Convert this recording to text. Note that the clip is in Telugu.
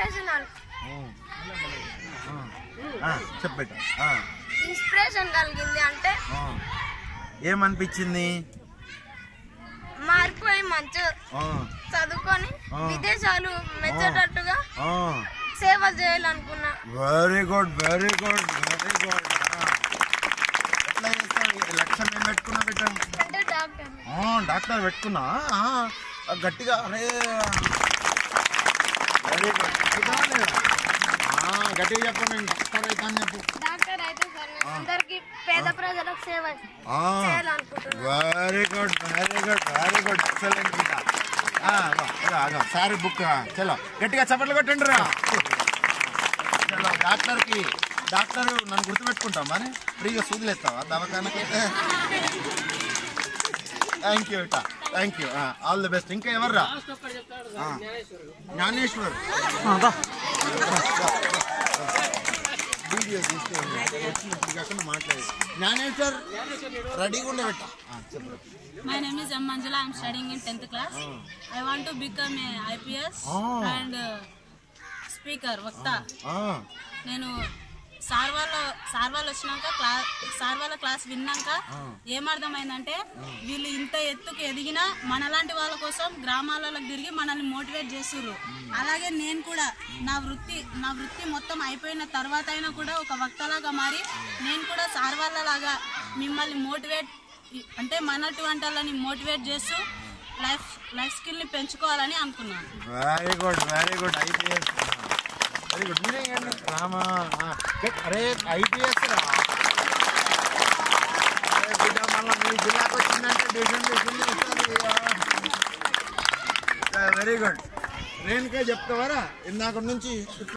ఇన్స్పిరేషన్ చెప్పేట ఇన్స్పిరేషన్ కలిగింది అంటే ఏమనిపించింది మారిపోయి మంచిగా ఆ, చదువుకొని ఆ. విదేశాలు మెచ్చేటట్టుగా ఆ. సేవ చేయాలనుకున్నా very good very good very good ఎట్లా చేస్తావు ఈ లక్ష్యం ఏం పెట్టుకున్నా పెట్టాం అంటే డాక్టర్ డాక్టర్ పెట్టుకున్నా ఆ, గట్టిగా అరే వెరీ గుడ్ గట్టిగా చెప్పు నేను డాక్టర్ అయితే అని చెప్పు డాక్టర్ అయితే సార్ నేను అందరికి పేద ప్రజలకు సేవ చేయాలనుకుంటున్నా very good very good very good excellent ఇంకా సారీ బుక్ చలో గట్టిగా చప్పట్లు కొట్టండి రా చలో డాక్టర్కి డాక్టర్ నన్ను గుర్తుపెట్టుకుంటాం మరి ఫ్రీగా సూదులేస్తావా దవాఖానకి థ్యాంక్ యూ ఇట thank you all the best ఇంకా ఎవర్రా ఆ, జ్ఞానేశ్వర్ వీడియో తీసుకోండి వచ్చినప్పుడు కాకుండా మాట్లాడి జ్ఞానేశ్వర్ రెడీగా ఉండబెట్ట చెప్పు My name is M. Manjula. I'm studying in 10th class. I want to become a IPS Oh. and uh, speaker, వక్త ఆ, నేను సార్ వాళ్ళ సార్ వాళ్ళు వచ్చినాక క్లాస్ సార్ వాళ్ళ క్లాస్ విన్నాక ఏమర్థమైందంటే వీళ్ళు ఇంత ఎత్తుకు ఎదిగినా మనలాంటి వాళ్ళ కోసం గ్రామాలలో తిరిగి మనల్ని మోటివేట్ చేస్తుర్రు అలాగే నేను కూడా నా వృత్తి నా వృత్తి మొత్తం అయిపోయిన తర్వాత అయినా కూడా ఒక వక్తలాగా మారి నేను కూడా సార్ వాళ్ళలాగా మిమ్మల్ని మోటివేట్ అంటే మనటువంటి వాళ్ళని మోటివేట్ చేస్తూ లైఫ్ లైఫ్ స్కిల్ని పెంచుకోవాలని అనుకున్నాను very good very good IPS very good మీరే కానీ రామా ఆ, గట్- అరే ఐపీఎస్ రా అరే బిడ్డ మళ్ళీ మీ జిల్లాకు వచ్చిందంటే డిఫరెంట్ డిఫరెంట్ వెరీ గుడ్ రేణుకే చెప్తావరా ఇందాక నుంచి